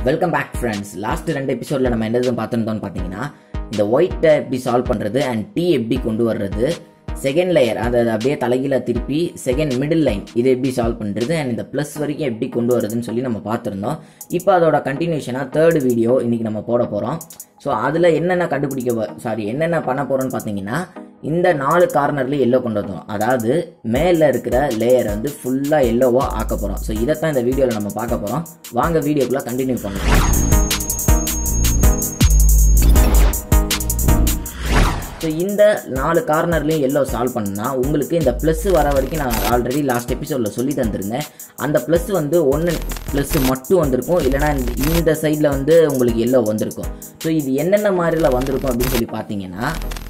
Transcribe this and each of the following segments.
welcome back friends last ரெண்டு எபிசோடில் நம்ம என்னது பார்த்துருந்தோம்னு பார்த்தீங்கன்னா இந்த ஒயிட்டை எப்படி சால்வ் பண்ணுறது அண்ட் டீ எப்படி கொண்டு வர்றது செகண்ட் லேயர் அதை அப்படியே தலைகீழ திருப்பி செகண்ட் மிடில் லைன் இதை எப்படி சால்வ் பண்ணுறது அண்ட் இந்த ப்ளஸ் வரைக்கும் எப்படி கொண்டு வரதுன்னு சொல்லி நம்ம பார்த்துருந்தோம் இப்போ அதோட கண்டினியூஷனாக தேர்ட் வீடியோ இன்னைக்கு நம்ம போட போகிறோம் ஸோ அதில் என்னென்ன கண்டுபிடிக்க சாரி என்னென்ன பண்ண போகிறோம்னு பார்த்தீங்கன்னா இந்த நாலு கார்னர்லேயும் எல்லோ கொண்டு வந்தோம் அதாவது மேலே இருக்கிற லேயர் வந்து ஃபுல்லாக எல்லோவாக ஆக்க போகிறோம் ஸோ இதைத்தான் இந்த வீடியோவில் நம்ம பார்க்க போகிறோம் வாங்க வீடியோக்குள்ளே கண்டினியூ பண்ணுவோம் ஸோ இந்த நாலு கார்னர்லையும் எல்லோ சால்வ் பண்ணா உங்களுக்கு இந்த ப்ளஸ் வர வரைக்கும் நான் ஆல்ரெடி லாஸ்ட் எபிசோடில் சொல்லி தந்திருந்தேன் அந்த ப்ளஸ் வந்து ஒன்று ப்ளஸ் மட்டும் வந்திருக்கும் இல்லைனா இந்த சைடில் வந்து உங்களுக்கு எல்லோ வந்திருக்கும் ஸோ இது என்னென்ன மாதிரில வந்திருக்கும் அப்படின்னு சொல்லி பார்த்தீங்கன்னா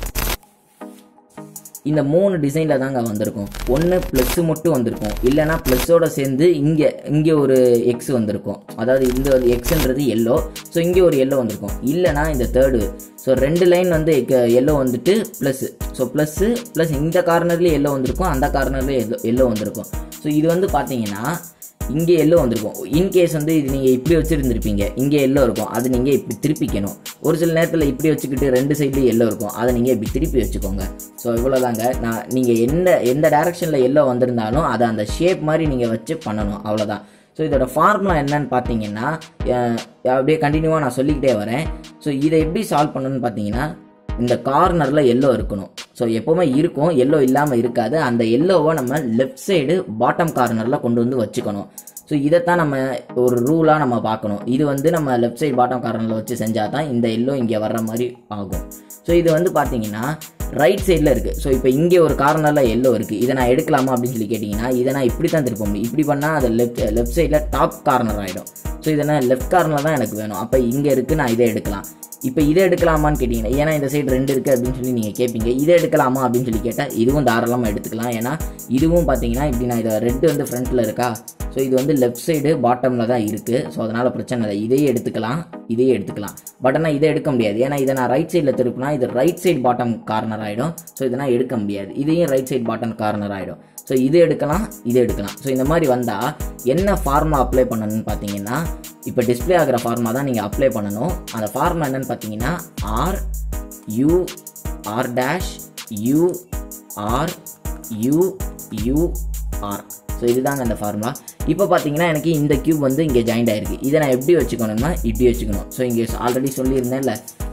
இந்த மூணு டிசைனில் தாங்க வந்திருக்கும் ஒன்று ப்ளஸ்ஸு மட்டும் வந்திருக்கும் இல்லைனா ப்ளஸ்ஸோட சேர்ந்து இங்கே இங்கே ஒரு எக்ஸ் வந்திருக்கும் அதாவது இந்த எக்ஸ்ன்றது எல்லோ ஸோ இங்கே ஒரு எல்லோ வந்திருக்கும் இல்லைனா இந்த தேர்டு ஸோ ரெண்டு லைன் வந்து எல்லோ வந்துட்டு ப்ளஸ்ஸு ஸோ ப்ளஸ்ஸு ப்ளஸ் இந்த கார்னர்லேயும் எல்லோ வந்திருக்கும் அந்த கார்னர்லேயும் எல்லோ எல்லோ வந்திருக்கும் ஸோ இது வந்து பார்த்தீங்கன்னா இங்கே எல்லோ வந்திருக்கும் இன்கேஸ் வந்து இது நீங்கள் இப்படி வச்சுருந்துருப்பீங்க இங்கே எல்லோ இருக்கும் அது நீங்கள் இப்படி திருப்பிக்கணும் ஒரு சில நேரத்தில் இப்படி வச்சுக்கிட்டு ரெண்டு சைட்லேயும் எல்லோ இருக்கும் அதை நீங்கள் இப்படி திருப்பி வச்சுக்கோங்க ஸோ இவ்வளோதாங்க நான் நீங்கள் எந்த எந்த டேரக்ஷனில் எல்லோ வந்திருந்தாலும் அதை அந்த ஷேப் மாதிரி நீங்கள் வச்சு பண்ணணும் அவ்வளோதான் ஸோ இதோட ஃபார்முலா என்னன்னு பார்த்தீங்கன்னா அப்படியே கண்டினியூவாக நான் சொல்லிக்கிட்டே வரேன் ஸோ இதை எப்படி சால்வ் பண்ணணும்னு பார்த்தீங்கன்னா இந்த கார்னரில் எல்லோ இருக்கணும் ஸோ எப்போவுமே இருக்கும் எல்லோ இல்லாமல் இருக்காது அந்த எல்லோவை நம்ம லெஃப்ட் சைடு பாட்டம் கார்னரில் கொண்டு வந்து வச்சுக்கணும் ஸோ இதைத்தான் நம்ம ஒரு ரூலாக நம்ம பார்க்கணும் இது வந்து நம்ம லெஃப்ட் சைடு பாட்டம் கார்னரில் வச்சு செஞ்சால் தான் இந்த எல்லோ இங்கே வர்ற மாதிரி ஆகும் ஸோ இது வந்து பார்த்தீங்கன்னா ரைட் சைடில் இருக்குது ஸோ இப்போ இங்கே ஒரு கார்னரில் எல்லோ இருக்குது இதை நான் எடுக்கலாமா அப்படின்னு சொல்லி கேட்டிங்கன்னா இதை நான் இப்படி தான் திருப்ப முடியும் இப்படி பண்ணால் அது லெஃப்ட் லெஃப்ட் சைடில் டாப் கார்னர் ஆகிடும் ஸோ இதை நான் லெஃப்ட் கார்னர் தான் எனக்கு வேணும் அப்போ இங்கே இருக்குது நான் இதை எடுக்கலாம் இப்போ இதை எடுக்கலாமான்னு கேட்டிங்கன்னா ஏன்னா இந்த சைடு ரெண்டு இருக்குது அப்படின்னு சொல்லி நீங்கள் கேட்பீங்க இதை எடுக்கலாமா அப்படின்னு சொல்லி கேட்டால் இதுவும் தாராளமாக எடுத்துக்கலாம் ஏன்னா இதுவும் பார்த்தீங்கன்னா இப்படி நான் இதை ரெட்டு வந்து ஃப்ரண்ட்டில் இருக்கா ஸோ இது வந்து லெஃப்ட் சைடு பாட்டமில் தான் இருக்குது ஸோ அதனால் பிரச்சனை இல்லை இதையே எடுத்துக்கலாம் இதையே எடுத்துக்கலாம் பட் ஆனால் இதை எடுக்க முடியாது ஏன்னா இதை நான் ரைட் சைடில் திருப்பினா இது ரைட் சைடு பாட்டம் கார்னர் ஆகிடும் ஸோ இதை நான் எடுக்க முடியாது இதையும் ரைட் சைடு பாட்டம் கார்னர் ஆகிடும் ஸோ இது எடுக்கலாம் இது எடுக்கலாம் ஸோ இந்த மாதிரி வந்தால் என்ன ஃபார்மா அப்ளை பண்ணணும்னு பார்த்தீங்கன்னா இப்போ டிஸ்பிளே ஆகிற ஃபார்மா தான் நீங்கள் அப்ளை பண்ணணும் அந்த ஃபார்மா என்னன்னு பார்த்தீங்கன்னா R U R dash U R U U R so இதுதாங்க அந்த ஃபார்முலா இப்போ பார்த்தீங்கன்னா எனக்கு இந்த கியூப் வந்து இங்கே ஜாயிண்ட் ஆயிருக்கு இதை நான் எப்படி வச்சுக்கணும்னா இப்படி வச்சுக்கணும் ஸோ இங்கே ஆல்ரெடி சொல்லியிருந்தேன்ல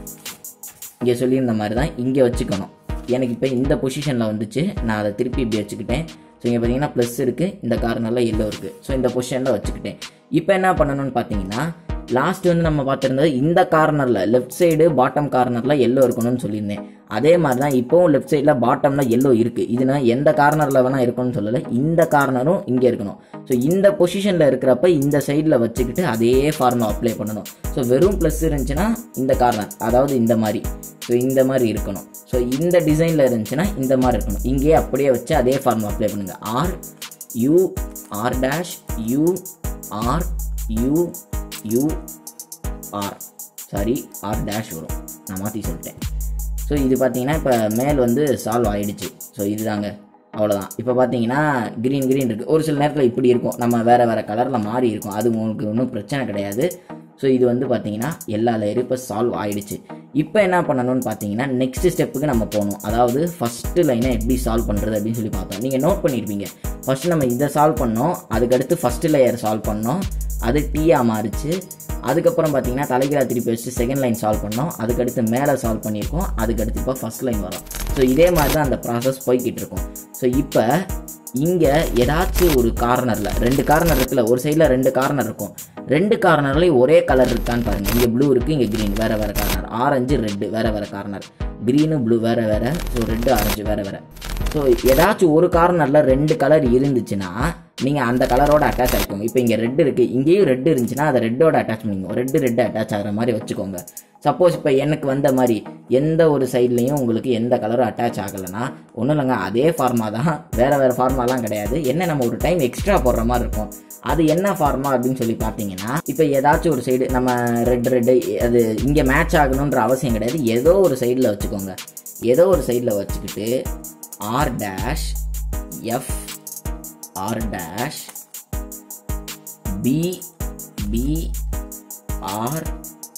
இங்கே சொல்லியிருந்த மாதிரி தான் இங்கே வச்சுக்கணும் எனக்கு இப்போ இந்த பொசிஷனில் வந்துச்சு நான் அதை திருப்பி இப்படி வச்சுக்கிட்டேன் ஸோ இங்கே பார்த்தீங்கன்னா ப்ளஸ் இருக்குது இந்த கார்னரில் எல்லோ இருக்குது ஸோ இந்த பொசிஷனில் வச்சுக்கிட்டேன் இப்போ என்ன பண்ணணும்னு பார்த்தீங்கன்னா லாஸ்ட் வந்து நம்ம பார்த்துருந்தது இந்த கார்னரில் லெஃப்ட் சைடு பாட்டம் கார்னரில் எல்லோ இருக்கணும்னு சொல்லியிருந்தேன் அதே மாதிரி தான் இப்போவும் லெஃப்ட் சைடில் பாட்டமில் எல்லோ இருக்குது இது நான் எந்த கார்னரில் வேணால் இருக்கணும்னு சொல்லலை இந்த கார்னரும் இங்கே இருக்கணும் ஸோ இந்த பொசிஷனில் இருக்கிறப்ப இந்த சைடில் வச்சுக்கிட்டு அதே ஃபார்முலா அப்ளை பண்ணணும் ஸோ வெறும் ப்ளஸ் இருந்துச்சுன்னா இந்த கார்னர் அதாவது இந்த மாதிரி ஸோ இந்த மாதிரி இருக்கணும் ஸோ இந்த டிசைனில் இருந்துச்சுன்னா இந்த மாதிரி இருக்கணும் இங்கேயே அப்படியே வச்சு அதே ஃபார்முலா அப்ளை பண்ணுங்கள் R U R dash U R U U R sorry R dash வரும் நான் மாற்றி சொல்லிட்டேன் ஸோ இது பார்த்தீங்கன்னா இப்போ மேல் வந்து சால்வ் ஆகிடுச்சு ஸோ இதுதாங்க அவ்வளோதான் இப்போ பார்த்தீங்கன்னா க்ரீன் க்ரீன் இருக்குது ஒரு சில நேரத்தில் இப்படி இருக்கும் நம்ம வேறு வேறு கலரில் மாறி இருக்கும் அது உங்களுக்கு ஒன்றும் பிரச்சனை கிடையாது ஸோ இது வந்து பார்த்தீங்கன்னா எல்லா லேயரும் இப்போ சால்வ் ஆகிடுச்சு இப்போ என்ன பண்ணணும்னு பார்த்தீங்கன்னா நெக்ஸ்ட் ஸ்டெப்புக்கு நம்ம போகணும் அதாவது ஃபஸ்ட்டு லைனை எப்படி சால்வ் பண்ணுறது அப்படின்னு சொல்லி பார்த்தோம் நீங்கள் நோட் பண்ணியிருப்பீங்க ஃபஸ்ட்டு நம்ம இதை சால்வ் பண்ணோம் அதுக்கடுத்து ஃபஸ்ட்டு லேயர் சால்வ் பண்ணோம் அது டீயாக மாறிச்சு அதுக்கப்புறம் பார்த்தீங்கன்னா தலைகீழா திருப்பி வச்சு செகண்ட் லைன் சால்வ் பண்ணோம் அதுக்கடுத்து மேலே சால்வ் பண்ணியிருக்கோம் அதுக்கடுத்து இப்போ ஃபஸ்ட் லைன் வரும் ஸோ இதே மாதிரி தான் அந்த ப்ராசஸ் போய்கிட்டு இருக்கும் ஸோ இப்போ இங்கே ஏதாச்சும் ஒரு கார்னரில் ரெண்டு கார்னர் இருக்குல்ல ஒரு சைடில் ரெண்டு கார்னர் இருக்கும் ரெண்டு கார்னர்லேயும் ஒரே கலர் இருக்கான்னு பாருங்கள் இங்கே ப்ளூ இருக்குது இங்கே க்ரீன் வேறு வேறு கார்னர் ஆரஞ்சு ரெட்டு வேறு வேறு கார்னர் க்ரீனு ப்ளூ வேறு வேறு ஸோ ரெட்டு ஆரஞ்சு வேறு வேறு ஸோ ஏதாச்சும் ஒரு கார்னரில் ரெண்டு கலர் இருந்துச்சுன்னா நீங்கள் அந்த கலரோட அட்டாச் ஆகிக்கோங்க இப்போ இங்கே ரெட் இருக்குது இங்கேயும் ரெட் இருந்துச்சுன்னா அதை ரெட்டோட அட்டாச் பண்ணிக்கோங்க ரெட்டு ரெட்டு அட்டாச் ஆகிற மாதிரி வச்சுக்கோங்க சப்போஸ் இப்போ எனக்கு வந்த மாதிரி எந்த ஒரு சைட்லேயும் உங்களுக்கு எந்த கலரும் அட்டாச் ஆகலைன்னா ஒன்றும் இல்லைங்க அதே ஃபார்மா தான் வேறு வேறு ஃபார்மாலாம் கிடையாது என்ன நம்ம ஒரு டைம் எக்ஸ்ட்ரா போடுற மாதிரி இருக்கும் அது என்ன ஃபார்மா அப்படின்னு சொல்லி பார்த்தீங்கன்னா இப்போ ஏதாச்சும் ஒரு சைடு நம்ம ரெட் ரெட்டு அது இங்கே மேட்ச் ஆகணுன்ற அவசியம் கிடையாது ஏதோ ஒரு சைடில் வச்சுக்கோங்க ஏதோ ஒரு சைடில் வச்சுக்கிட்டு R dash F R dash B B R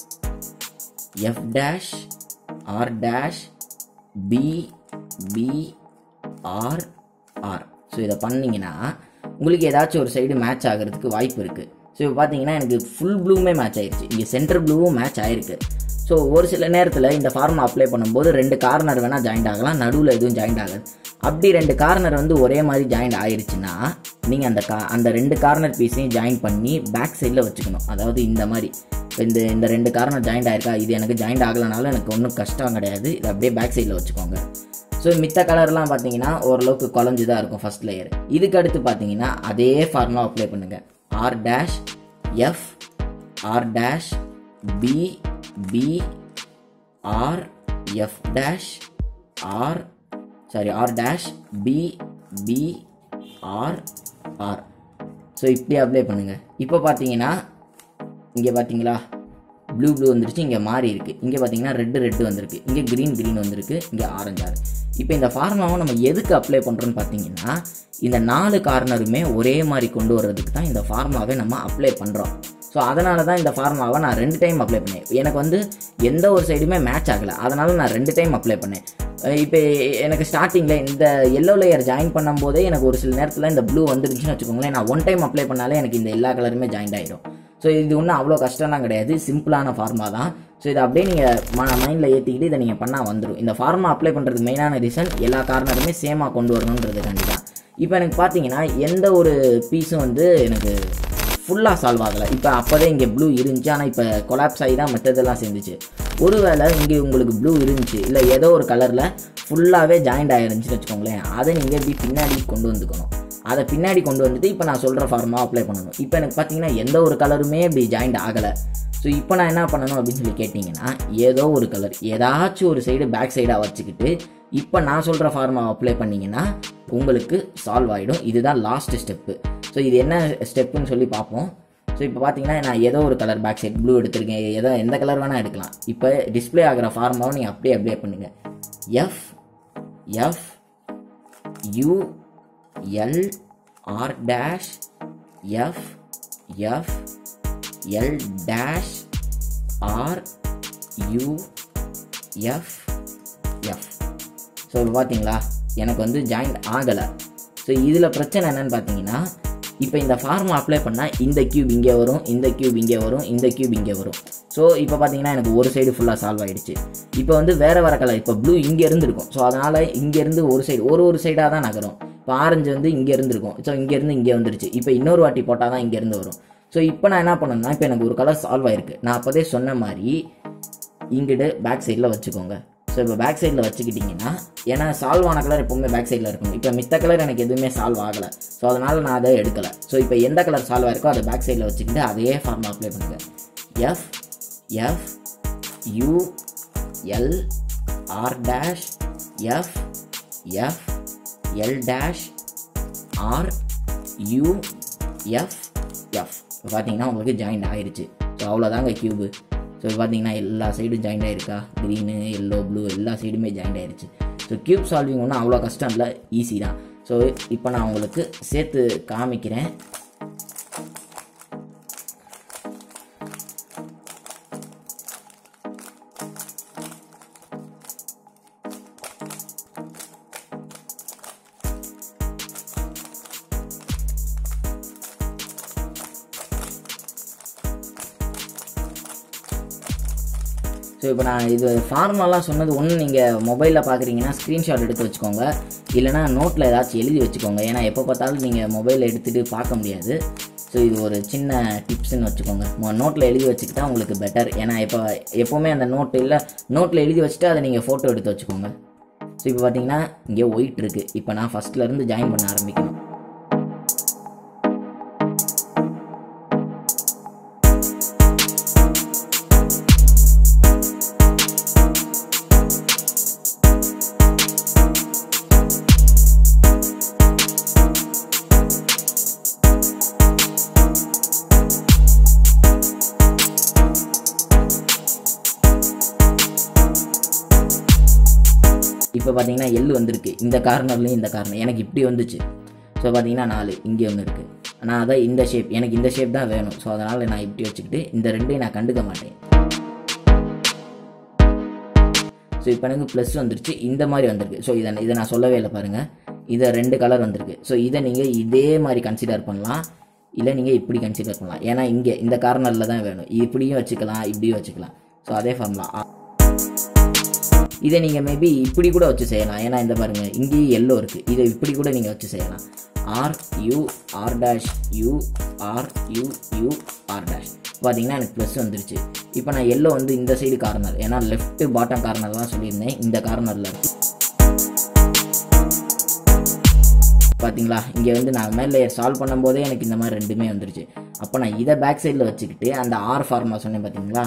F dash R dash B B R R so இதை பண்ணீங்கன்னா உங்களுக்கு ஏதாச்சும் ஒரு சைடு மேட்ச் ஆகிறதுக்கு வாய்ப்பு இருக்குது ஸோ இப்போ பார்த்தீங்கன்னா எனக்கு ஃபுல் ப்ளூவுமே மேட்ச் ஆயிருச்சு இங்கே சென்டர் ப்ளூவும் மேட்ச் ஆயிருக்கு ஸோ ஒரு சில நேரத்தில் இந்த ஃபார்மை அப்ளை பண்ணும்போது ரெண்டு கார்னர் வேணால் ஜாயிண்ட் ஆகலாம் நடுவில் எதுவும் ஜாயிண்ட் ஆகாது அப்படி ரெண்டு கார்னர் வந்து ஒரே மாதிரி ஜாயிண்ட் ஆயிருச்சுன்னா நீங்கள் அந்த கா அந்த ரெண்டு கார்னர் பீஸையும் ஜாயின் பண்ணி பேக் சைடில் வச்சுக்கணும் அதாவது இந்த மாதிரி இப்போ இந்த இந்த ரெண்டு கார்னர் ஜாயிண்ட் ஆயிருக்கா இது எனக்கு ஜாயிண்ட் ஆகலைனாலும் எனக்கு ஒன்றும் கஷ்டம் கிடையாது இது அப்படியே பேக் சைடில் வச்சுக்கோங்க ஸோ மித்த கலர்லாம் பார்த்தீங்கன்னா ஓரளவுக்கு குழஞ்சி தான் இருக்கும் ஃபர்ஸ்ட் லேயர் இதுக்கு அடுத்து பார்த்தீங்கன்னா அதே ஃபார்முலா அப்ளை பண்ணுங்கள் R dash F R dash B B R F dash R sorry R dash B B R R so இப்படி அப்ளை பண்ணுங்கள் இப்போ பார்த்தீங்கன்னா இங்கே பார்த்தீங்களா ப்ளூ ப்ளூ வந்துருச்சு இங்கே மாறி இருக்கு இங்கே பார்த்தீங்கன்னா ரெட்டு ரெட்டு வந்திருக்கு இங்கே க்ரீன் க்ரீன் வந்திருக்கு இங்கே ஆரஞ்சு ஆறு இப்போ இந்த ஃபார்முலாவை நம்ம எதுக்கு அப்ளை பண்ணுறோன்னு பார்த்தீங்கன்னா இந்த நாலு கார்னருமே ஒரே மாதிரி கொண்டு வர்றதுக்கு தான் இந்த ஃபார்முலாவை நம்ம அப்ளை பண்ணுறோம் ஸோ அதனால தான் இந்த ஃபார்முலாவை நான் ரெண்டு டைம் அப்ளை பண்ணேன் எனக்கு வந்து எந்த ஒரு சைடுமே மேட்ச் ஆகலை அதனால நான் ரெண்டு டைம் அப்ளை பண்ணேன் இப்போ எனக்கு ஸ்டார்டிங்கில் இந்த எல்லோ லேயர் ஜாயின் பண்ணும்போதே எனக்கு ஒரு சில நேரத்தில் இந்த ப்ளூ வந்துருச்சுன்னு வச்சுக்கோங்களேன் நான் ஒன் டைம் அப்ளை பண்ணாலே எனக்கு இந்த எல்லா கலருமே ஜாயிண்ட் ஆகிடும் ஸோ இது ஒன்றும் அவ்வளோ கஷ்டம்லாம் கிடையாது சிம்பிளான ஃபார்மா தான் ஸோ இதை அப்படியே நீங்கள் ம மைண்டில் ஏற்றிக்கிட்டு இதை நீங்கள் பண்ணால் வந்துடும் இந்த ஃபார்மா அப்ளை பண்ணுறதுக்கு மெயினான ரீசன் எல்லா கார்னருமே சேமாக கொண்டு வரணுன்றது கண்டிப்பாக இப்போ எனக்கு பார்த்தீங்கன்னா எந்த ஒரு பீஸும் வந்து எனக்கு ஃபுல்லாக சால்வ் ஆகலை இப்போ அப்போதே இங்கே ப்ளூ இருந்துச்சு ஆனால் இப்போ கொலாப்ஸ் ஆகி தான் மற்றதெல்லாம் சேர்ந்துச்சு ஒருவேளை இங்கே உங்களுக்கு ப்ளூ இருந்துச்சு இல்லை ஏதோ ஒரு கலரில் ஃபுல்லாகவே ஜாயிண்ட் ஆயிருந்துச்சுன்னு வச்சுக்கோங்களேன் அதை நீங்கள் இப்படி பின்னாடி கொண்டு வந்துக்கணும் அதை பின்னாடி கொண்டு வந்துட்டு இப்போ நான் சொல்கிற ஃபார்மாக அப்ளை பண்ணணும் இப்போ எனக்கு பார்த்தீங்கன்னா எந்த ஒரு கலருமே இப்படி ஜாயிண்ட் ஆகலை ஸோ இப்போ நான் என்ன பண்ணணும் அப்படின்னு சொல்லி கேட்டிங்கன்னா ஏதோ ஒரு கலர் ஏதாச்சும் ஒரு சைடு பேக் சைடாக வச்சுக்கிட்டு இப்போ நான் சொல்கிற ஃபார்மா அப்ளை பண்ணிங்கன்னா உங்களுக்கு சால்வ் ஆகிடும் இதுதான் லாஸ்ட் ஸ்டெப்பு ஸோ இது என்ன ஸ்டெப்புன்னு சொல்லி பார்ப்போம் ஸோ இப்போ பார்த்தீங்கன்னா நான் ஏதோ ஒரு கலர் பேக் சைடு ப்ளூ எடுத்திருக்கேன் ஏதோ எந்த கலர் வேணால் எடுக்கலாம் இப்போ டிஸ்ப்ளே ஆகிற ஃபார்மாவை நீங்கள் அப்படியே அப்படியே பண்ணுங்கள் F F U L R dash F F L dash R U F F so இப்போ பார்த்தீங்களா எனக்கு வந்து ஜாயிண்ட் ஆகலை ஸோ இதில் பிரச்சனை என்னன்னு பார்த்தீங்கன்னா இப்போ இந்த ஃபார்மை அப்ளை பண்ணால் இந்த கியூப் இங்கே வரும் இந்த கியூப் இங்கே வரும் இந்த கியூப் இங்கே வரும் ஸோ இப்போ பார்த்தீங்கன்னா எனக்கு ஒரு சைடு ஃபுல்லாக சால்வ் ஆகிடுச்சு இப்போ வந்து வேறு வேறு கலர் இப்போ ப்ளூ இங்கே இருந்திருக்கும் ஸோ அதனால் இங்கேருந்து ஒரு சைடு ஒரு ஒரு சைடாக தான் நகரும் இப்போ ஆரஞ்சு வந்து இங்கே இருந்திருக்கும் ஸோ இங்கேருந்து இங்கே வந்துருச்சு இப்போ இன்னொரு வாட்டி போட்டால் தான் இங்கேருந்து வரும் ஸோ இப்போ நான் என்ன பண்ணணும்னா இப்போ எனக்கு ஒரு கலர் சால்வ் ஆயிருக்கு நான் அப்போதே சொன்ன மாதிரி இங்கிட்டு பேக் சைடில் வச்சுக்கோங்க ஸோ இப்போ பேக் சைடில் வச்சுக்கிட்டிங்கன்னா ஏன்னா சால்வ் ஆன கலர் எப்பவுமே பேக் சைடில் இருக்கணும் இப்போ மித்த கலர் எனக்கு எதுவுமே சால்வ் ஆகலை ஸோ அதனால் நான் அதை எடுக்கலை ஸோ இப்போ எந்த கலர் சால்வ் ஆயிருக்கோ அதை பேக் சைடில் வச்சுக்கிட்டு அதே ஃபார்மை அப்ளை பண்ணுங்கள் F F U L R dash F F L dash R U F F இப்போ பார்த்தீங்கன்னா உங்களுக்கு ஜாயிண்ட் ஆயிருச்சு ஸோ அவ்வளோதாங்க கியூபு ஸோ பார்த்தீங்கன்னா எல்லா சைடும் ஜாயிண்ட் ஆயிருக்கா க்ரீனு எல்லோ ப்ளூ எல்லா சைடுமே ஜாயிண்ட் ஆயிருச்சு ஸோ கியூப் சால்விங் ஒன்றும் அவ்வளோ கஷ்டம் இல்லை ஈஸி தான் ஸோ இப்போ நான் உங்களுக்கு சேர்த்து காமிக்கிறேன் ஸோ இப்போ நான் இது ஃபார்முலாலாம் சொன்னது ஒன்று நீங்கள் மொபைலில் பார்க்குறீங்கன்னா ஸ்க்ரீன்ஷாட் எடுத்து வச்சுக்கோங்க இல்லைனா நோட்டில் ஏதாச்சும் எழுதி வச்சுக்கோங்க ஏன்னா எப்போ பார்த்தாலும் நீங்கள் மொபைலில் எடுத்துகிட்டு பார்க்க முடியாது ஸோ இது ஒரு சின்ன டிப்ஸ்னு வச்சுக்கோங்க நோட்டில் எழுதி வச்சுக்கிட்டா உங்களுக்கு பெட்டர் ஏன்னா இப்போ எப்போவுமே அந்த நோட்டு இல்லை நோட்டில் எழுதி வச்சுட்டு அதை நீங்கள் ஃபோட்டோ எடுத்து வச்சுக்கோங்க ஸோ இப்போ பார்த்தீங்கன்னா இங்கே ஒயிட் இருக்குது இப்போ நான் ஃபஸ்ட்லேருந்து ஜாயின் பண்ண ஆரம்பிக்கணும் இப்போ பார்த்தீங்கன்னா எள்ளு வந்திருக்கு இந்த கார்னர்லேயும் இந்த கார்னர் எனக்கு இப்படி வந்துச்சு ஸோ பார்த்தீங்கன்னா நாலு இங்கே ஒன்று இருக்குது நான் அதான் இந்த ஷேப் எனக்கு இந்த ஷேப் தான் வேணும் ஸோ அதனால் நான் இப்படி வச்சுக்கிட்டு இந்த ரெண்டையும் நான் கண்டுக்க மாட்டேன் ஸோ இப்போ எனக்கு ப்ளஸ் வந்துருச்சு இந்த மாதிரி வந்திருக்கு ஸோ இதை இதை நான் சொல்லவே இல்லை பாருங்கள் இதை ரெண்டு கலர் வந்திருக்கு ஸோ இதை நீங்கள் இதே மாதிரி கன்சிடர் பண்ணலாம் இல்லை நீங்கள் இப்படி கன்சிடர் பண்ணலாம் ஏன்னா இங்கே இந்த கார்னரில் தான் வேணும் இப்படியும் வச்சுக்கலாம் இப்படியும் வச்சுக்கலாம் ஸோ அதே ஃபார்ம்லா இதை நீங்கள் மேபி இப்படி கூட வச்சு செய்யலாம் ஏன்னா இந்த பாருங்கள் இங்கேயும் எல்லோ இருக்குது இதை இப்படி கூட நீங்கள் வச்சு செய்யலாம் R U R dash U R U U R dash பார்த்தீங்கன்னா எனக்கு ப்ளஸ் வந்துருச்சு இப்போ நான் எல்லோ வந்து இந்த சைடு கார்னர் ஏன்னா லெஃப்ட் பாட்டம் கார்னர் தான் சொல்லியிருந்தேன் இந்த கார்னரில் இருக்கு பார்த்தீங்களா இங்கே வந்து நான் மேலே சால்வ் பண்ணும்போதே எனக்கு இந்த மாதிரி ரெண்டுமே வந்துருச்சு அப்போ நான் இதை பேக் சைடில் வச்சுக்கிட்டு அந்த ஆர் ஃபார்மா சொன்னேன் பார்த்தீங்களா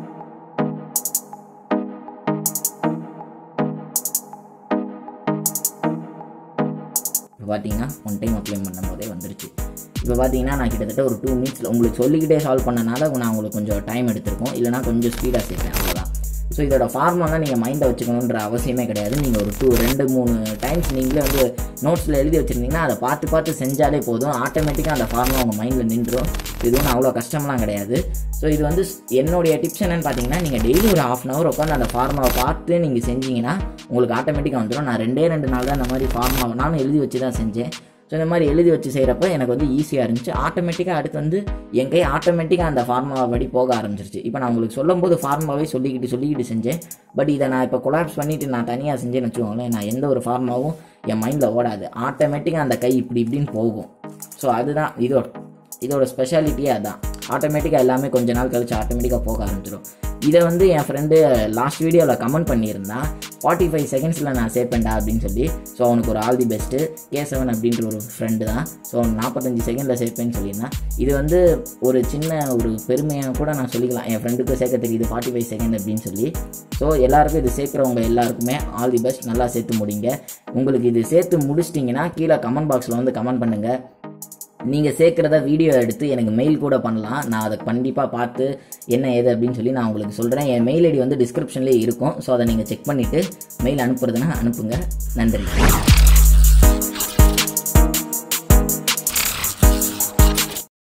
இப்போ பார்த்தீங்கன்னா ஒன் டைம் அப்ளை பண்ணும்போதே வந்துருச்சு இப்போ பார்த்தீங்கன்னா நான் கிட்டத்தட்ட ஒரு டூ மினிட்ஸில் உங்களுக்கு சொல்லிக்கிட்டே சால்வ் பண்ணனால நான் உங்களுக்கு கொஞ்சம் டைம் எடுத்திருக்கோம் இல்லைனா கொஞ்சம் ஸ்பீடாக சேர்ப்பேன் அவ்வளோதான் ஸோ இதோட ஃபார்மெல்லாம் நீங்கள் மைண்டை வச்சுக்கணுன்ற அவசியமே கிடையாது நீங்கள் ஒரு டூ ரெண்டு மூணு டைம்ஸ் நீங்களே வந்து நோட்ஸில் எழுதி வச்சுருந்தீங்கன்னா அதை பார்த்து பார்த்து செஞ்சாலே போதும் ஆட்டோமேட்டிக்காக அந்த ஃபார்முலா உங்கள் மைண்டில் நின்றுடும் இது ஒன்றும் அவ்வளோ கஷ்டம்லாம் கிடையாது ஸோ இது வந்து என்னுடைய டிப்ஸ் என்னென்னு பார்த்தீங்கன்னா நீங்கள் டெய்லி ஒரு ஹாஃப் அன் ஹவர் உட்காந்து அந்த ஃபார்முலாவை பார்த்து நீங்கள் செஞ்சீங்கன்னா உங்களுக்கு ஆட்டோமேட்டிக்காக வந்துடும் நான் ரெண்டே ரெண்டு நாள் தான் இந்த மாதிரி ஃபார்முலாவை நானும் எழுதி வச்சு தான் செஞ்சேன் ஸோ இந்த மாதிரி எழுதி வச்சு செய்கிறப்ப எனக்கு வந்து ஈஸியாக இருந்துச்சு ஆட்டோமேட்டிக்காக அடுத்து வந்து என் கை ஆட்டோமேட்டிக்காக அந்த ஃபார்முலா படி போக ஆரம்பிச்சிருச்சு இப்போ நான் உங்களுக்கு சொல்லும்போது ஃபார்முலாவே சொல்லிக்கிட்டு சொல்லிக்கிட்டு செஞ்சேன் பட் இதை நான் இப்போ கொலாப்ஸ் பண்ணிவிட்டு நான் தனியாக செஞ்சேன்னு வச்சுக்கோங்களேன் நான் எந்த ஒரு ஃபார்முலாவும் என் மைண்டில் ஓடாது ஆட்டோமேட்டிக்காக அந்த கை இப்படி இப்படின்னு போகும் ஸோ அதுதான் இதோட இதோட ஸ்பெஷாலிட்டியே அதான் ஆட்டோமேட்டிக்காக எல்லாமே கொஞ்ச நாள் கழிச்சு ஆட்டோமேட்டிக்காக போக ஆரம்பிச்சிடும் இதை வந்து என் ஃப்ரெண்டு லாஸ்ட் வீடியோவில் கமெண்ட் பண்ணியிருந்தான் ஃபார்ட்டி ஃபைவ் செகண்ட்ஸில் நான் சேர்ப்பேன்டா அப்படின்னு சொல்லி ஸோ அவனுக்கு ஒரு all the best K seven அப்படின்ற ஒரு ஃப்ரெண்டு தான் ஸோ அவன் நாற்பத்தஞ்சு செகண்டில் சேர்ப்பேன்னு சொல்லியிருந்தான் இது வந்து ஒரு சின்ன ஒரு பெருமையாக கூட நான் சொல்லிக்கலாம் என் ஃப்ரெண்டுக்கு சேர்க்க தெரியுது ஃபார்ட்டி ஃபைவ் செகண்ட் அப்படின்னு சொல்லி ஸோ எல்லாருக்கும் இது சேர்க்குறவங்க எல்லாருக்குமே ஆல் தி பெஸ்ட் நல்லா சேர்த்து முடிங்க உங்களுக்கு இது சேர்த்து முடிச்சிட்டிங்கன்னா கீழே கமெண்ட் பாக்ஸில் வந்து கமெண்ட் பண்ணுங்கள் நீங்கள் சேர்க்குறத வீடியோ எடுத்து எனக்கு மெயில் கூட பண்ணலாம் நான் அதை கண்டிப்பாக பார்த்து என்ன ஏது அப்படின்னு சொல்லி நான் உங்களுக்கு சொல்கிறேன் என் மெயில் ஐடி வந்து டிஸ்கிரிப்ஷன்லேயே இருக்கும் ஸோ அதை நீங்கள் செக் பண்ணிவிட்டு மெயில் அனுப்புறதுன்னா அனுப்புங்க நன்றி